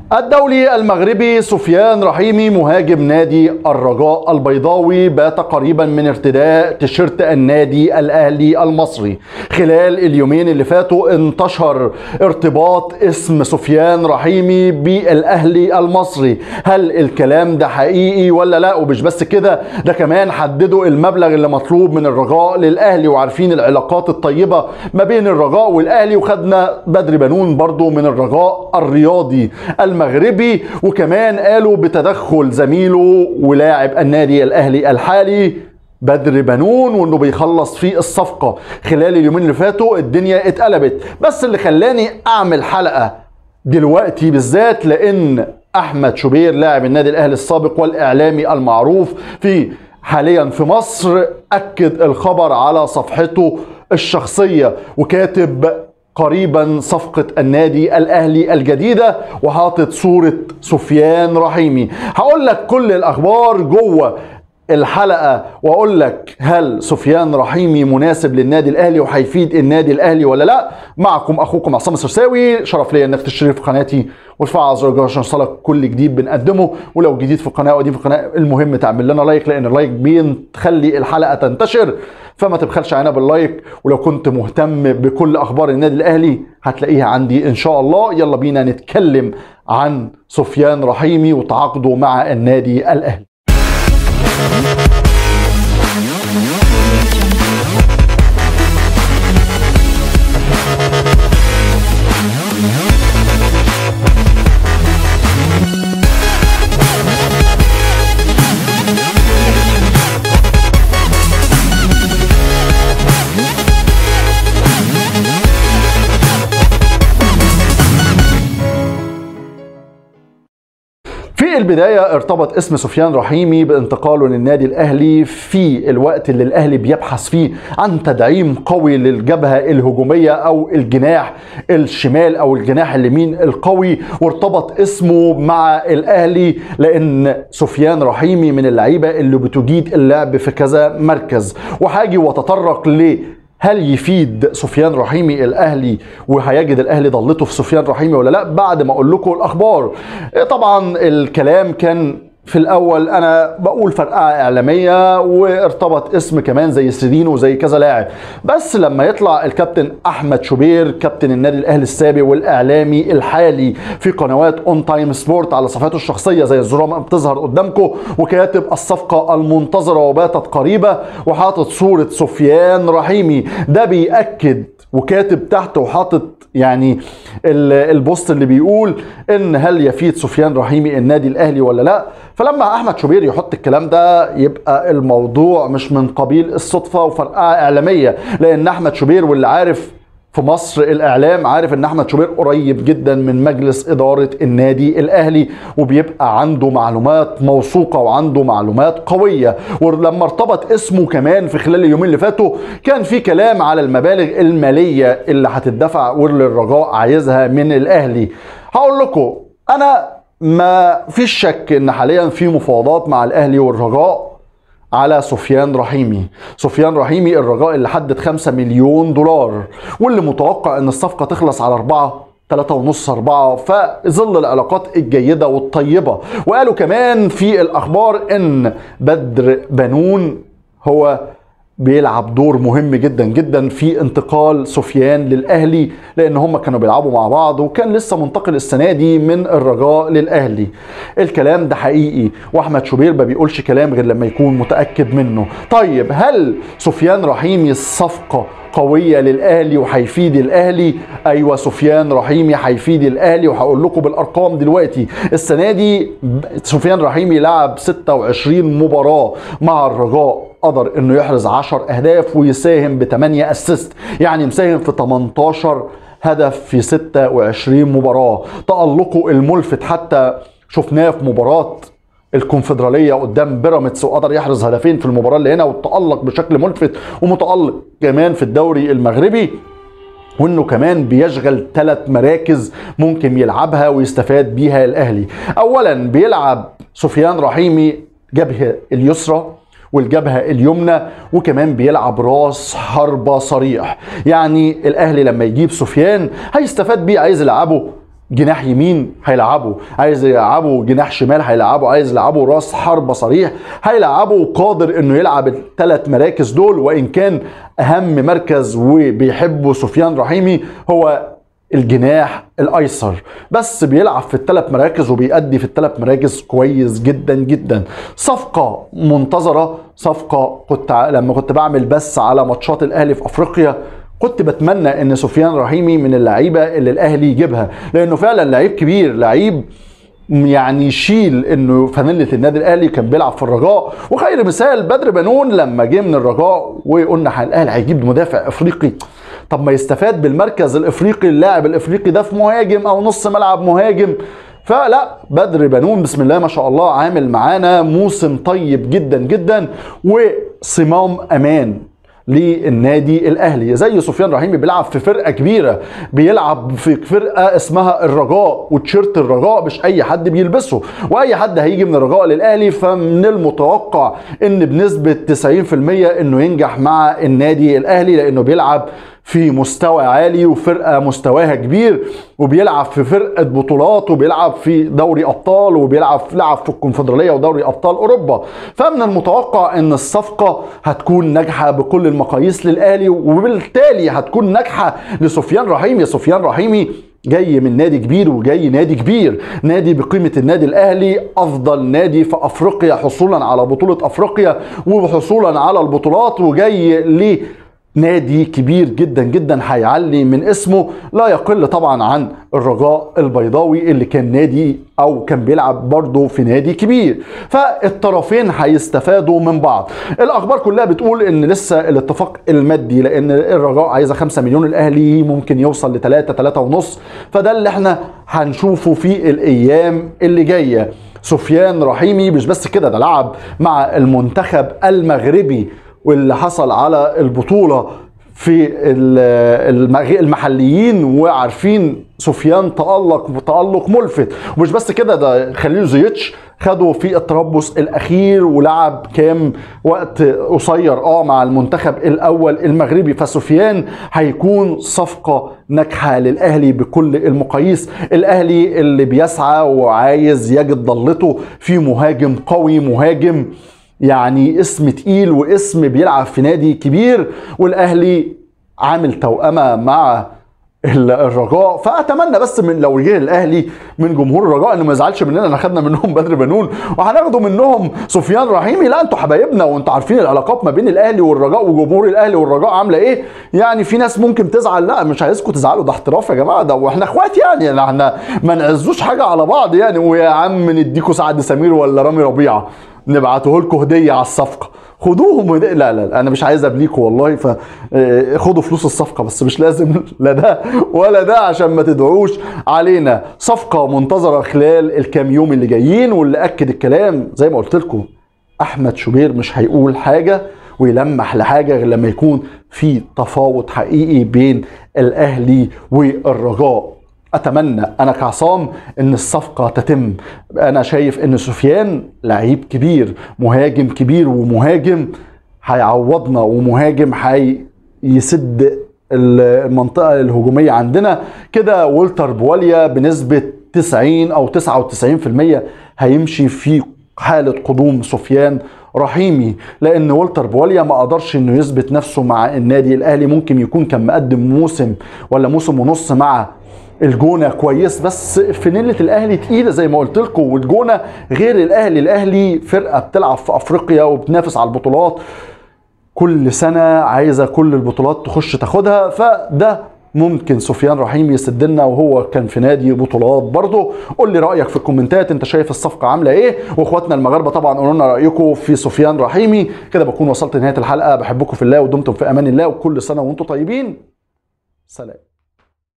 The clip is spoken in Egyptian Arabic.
الدولي المغربي سفيان رحيمي مهاجم نادي الرجاء البيضاوي بات قريبا من ارتداء تيشيرت النادي الاهلي المصري خلال اليومين اللي فاتوا انتشر ارتباط اسم سفيان رحيمي بالاهلي المصري هل الكلام ده حقيقي ولا لا ومش بس كده ده كمان حددوا المبلغ اللي مطلوب من الرجاء للاهلي وعارفين العلاقات الطيبه ما بين الرجاء والاهلي وخدنا بدر بنون برضو من الرجاء الرياضي المغربي وكمان قالوا بتدخل زميله ولاعب النادي الاهلي الحالي بدر بنون وانه بيخلص في الصفقه خلال اليومين اللي فاتوا الدنيا اتقلبت بس اللي خلاني اعمل حلقه دلوقتي بالذات لان احمد شوبير لاعب النادي الاهلي السابق والاعلامي المعروف في حاليا في مصر اكد الخبر على صفحته الشخصيه وكاتب قريبا صفقة النادي الأهلي الجديدة وحاطط صورة سفيان رحيمي هقول لك كل الأخبار جوه الحلقة وأقول لك هل سفيان رحيمي مناسب للنادي الأهلي وهيفيد النادي الأهلي ولا لا معكم أخوكم عصام السرساوي شرف ليا إنك تشترك في قناتي وتفعل زر الجرس عشان يوصلك كل جديد بنقدمه ولو جديد في القناة وقديم في القناة المهم تعمل لنا لايك لأن اللايك بيخلي الحلقة تنتشر فما تبخلش علينا باللايك ولو كنت مهتم بكل اخبار النادي الاهلي هتلاقيها عندي ان شاء الله يلا بينا نتكلم عن سفيان رحيمي وتعاقده مع النادي الاهلي في البداية ارتبط اسم سفيان رحيمي بانتقاله للنادي الأهلي في الوقت اللي الأهلي بيبحث فيه عن تدعيم قوي للجبهة الهجومية أو الجناح الشمال أو الجناح اليمين القوي وارتبط اسمه مع الأهلي لأن سفيان رحيمي من اللعيبة اللي بتجيد اللعب في كذا مركز وهاجي وتطرق ليه هل يفيد سفيان رحيمي الاهلي وهيجد الاهلي ضلته في سفيان رحيمي ولا لا بعد ما اقول لكم الاخبار طبعا الكلام كان في الاول انا بقول فرقعه اعلاميه وارتبط اسم كمان زي سيرينو وزي كذا لاعب بس لما يطلع الكابتن احمد شوبير كابتن النادي الاهلي السابق والاعلامي الحالي في قنوات اون تايم سبورت على صفحاته الشخصيه زي الزرار ما بتظهر قدامكم وكاتب الصفقه المنتظره وباتت قريبه وحاطط صوره سفيان رحيمي ده بياكد وكاتب تحت وحاطط يعني البوست اللي بيقول ان هل يفيد سفيان رحيمي النادي الاهلي ولا لا فلما احمد شوبير يحط الكلام ده يبقى الموضوع مش من قبيل الصدفه وفرقعه اعلاميه لان احمد شوبير واللي عارف في مصر الاعلام عارف ان احمد شوبير قريب جدا من مجلس اداره النادي الاهلي وبيبقى عنده معلومات موثوقه وعنده معلومات قويه ولما ارتبط اسمه كمان في خلال اليومين اللي فاتوا كان في كلام على المبالغ الماليه اللي هتدفع واللي الرجاء عايزها من الاهلي هقول لكم انا ما فيش شك ان حاليا في مفاوضات مع الاهلي والرجاء على سفيان رحيمي سفيان رحيمي الرجاء اللي حدد 5 مليون دولار واللي متوقع ان الصفقة تخلص على 4 3 ونص 4 فظل العلاقات الجيدة والطيبة وقالوا كمان في الأخبار إن بدر بنون هو بيلعب دور مهم جدا جدا في انتقال سفيان للاهلي لان هم كانوا بيلعبوا مع بعض وكان لسه منتقل السنه دي من الرجاء للاهلي الكلام ده حقيقي واحمد شوبير ما بيقولش كلام غير لما يكون متاكد منه طيب هل سفيان رحيمي الصفقه قوية للأهلي وهيفيد الأهلي أيوة سفيان رحيمي هيفيد الأهلي وهقول لكم بالأرقام دلوقتي السنة دي سفيان رحيمي لعب 26 مباراة مع الرجاء قدر انه يحرز 10 اهداف ويساهم ب 8 اسيست يعني مساهم في 18 هدف في 26 مباراه تألقه الملفت حتى شفناه في مباراه الكونفدراليه قدام بيراميدز وقدر يحرز هدفين في المباراه اللي هنا وتألق بشكل ملفت ومتألق كمان في الدوري المغربي وانه كمان بيشغل ثلاث مراكز ممكن يلعبها ويستفاد بيها الاهلي اولا بيلعب سفيان رحيمي جبهه اليسرى والجبهة اليمنى وكمان بيلعب راس حربة صريح يعني الأهلي لما يجيب سفيان هيستفاد بيه عايز يلعبه جناح يمين هيلعبه عايز يلعبه جناح شمال هيلعبه عايز يلعبه راس حربة صريح هيلعبه قادر انه يلعب الثلاث مراكز دول وان كان اهم مركز وبيحبه سفيان رحيمي هو الجناح الايسر بس بيلعب في الثلاث مراكز وبيأدي في الثلاث مراكز كويس جدا جدا صفقه منتظره صفقه كنت لما كنت بعمل بس على ماتشات الاهلي في افريقيا كنت بتمنى ان سفيان رحيمي من اللعيبه اللي الاهلي يجيبها لانه فعلا لعيب كبير لعيب يعني يشيل انه فانيله النادي الاهلي كان بيلعب في الرجاء وخير مثال بدر بنون لما جه من الرجاء وقلنا الاهلي هيجيب مدافع افريقي طب ما يستفاد بالمركز الافريقي اللاعب الافريقي ده في مهاجم او نص ملعب مهاجم فلا بدر بنون بسم الله ما شاء الله عامل معانا موسم طيب جدا جدا وصمام امان للنادي الاهلي زي سفيان رحيمي بيلعب في فرقه كبيره بيلعب في فرقه اسمها الرجاء وتيشيرت الرجاء مش اي حد بيلبسه واي حد هيجي من الرجاء للاهلي فمن المتوقع ان بنسبه 90% انه ينجح مع النادي الاهلي لانه بيلعب في مستوى عالي وفرقه مستواها كبير وبيلعب في فرقه بطولات وبيلعب في دوري ابطال وبيلعب لعب في الكونفدراليه ودوري ابطال اوروبا فمن المتوقع ان الصفقه هتكون ناجحه بكل المقاييس للاهلي وبالتالي هتكون ناجحه لسفيان رحيمي سفيان رحيمي جاي من نادي كبير وجاي نادي كبير نادي بقيمة النادي الأهلي أفضل نادي في أفريقيا حصولا على بطولة أفريقيا وحصولا على البطولات وجاي ليه نادي كبير جدا جدا هيعلي من اسمه لا يقل طبعا عن الرجاء البيضاوي اللي كان نادي او كان بيلعب برضه في نادي كبير فالطرفين هيستفادوا من بعض الاخبار كلها بتقول ان لسه الاتفاق المادي لان الرجاء عايزه 5 مليون الاهلي ممكن يوصل ل 3 3 ونص فده اللي احنا هنشوفه في الايام اللي جايه سفيان رحيمي مش بس كده ده لعب مع المنتخب المغربي واللي حصل على البطوله في المحليين وعارفين سفيان تألق تألق ملفت ومش بس كده ده خليل زيتش خده في التربص الاخير ولعب كام وقت قصير اه مع المنتخب الاول المغربي فسفيان هيكون صفقه ناجحه للاهلي بكل المقاييس الاهلي اللي بيسعى وعايز يجد ضلته في مهاجم قوي مهاجم يعني اسم تقيل واسم بيلعب في نادي كبير والاهلي عامل توأمة مع الرجاء فاتمنى بس من لو جه الاهلي من جمهور الرجاء انه ما يزعلش مننا ان اخدنا منهم بدر بنون وهناخده منهم سفيان رحيمي لا انتوا حبايبنا وانتوا عارفين العلاقات ما بين الاهلي والرجاء وجمهور الاهلي والرجاء عامله ايه يعني في ناس ممكن تزعل لا مش عايزكم تزعلوا ده احتراف يا جماعه ده واحنا اخوات يعني احنا ما نعزوش حاجه على بعض يعني ويا عم نديكوا سعد سمير ولا رامي ربيعه نبعته لكم هديه على الصفقه خدوهم هدية. لا لا انا مش عايز ابليكوا والله فخدوا فلوس الصفقه بس مش لازم لا ده ولا ده عشان ما تدعوش علينا صفقه منتظره خلال الكام يوم اللي جايين واللي اكد الكلام زي ما قلت لكم احمد شوبير مش هيقول حاجه ويلمح لحاجه غير لما يكون في تفاوض حقيقي بين الاهلي والرجاء اتمنى انا كعصام ان الصفقه تتم انا شايف ان سفيان لعيب كبير مهاجم كبير ومهاجم هيعوضنا ومهاجم هيسد المنطقه الهجوميه عندنا كده والتر بواليا بنسبه 90 او 99% هيمشي في حاله قدوم سفيان رحيمي لان والتر بواليا ما قدرش انه يثبت نفسه مع النادي الاهلي ممكن يكون كان مقدم موسم ولا موسم ونص مع الجونه كويس بس فنيله الاهلي تقيله زي ما قلت لكم والجونه غير الاهلي الاهلي فرقه بتلعب في افريقيا وبتنافس على البطولات كل سنه عايزه كل البطولات تخش تاخدها فده ممكن سفيان رحيم يسد لنا وهو كان في نادي بطولات برضه قول لي رايك في الكومنتات انت شايف الصفقه عامله ايه واخواتنا المغاربه طبعا قولوا لنا رايكم في سفيان رحيمي كده بكون وصلت لنهايه الحلقه بحبكم في الله ودمتم في امان الله وكل سنه وانتم طيبين سلام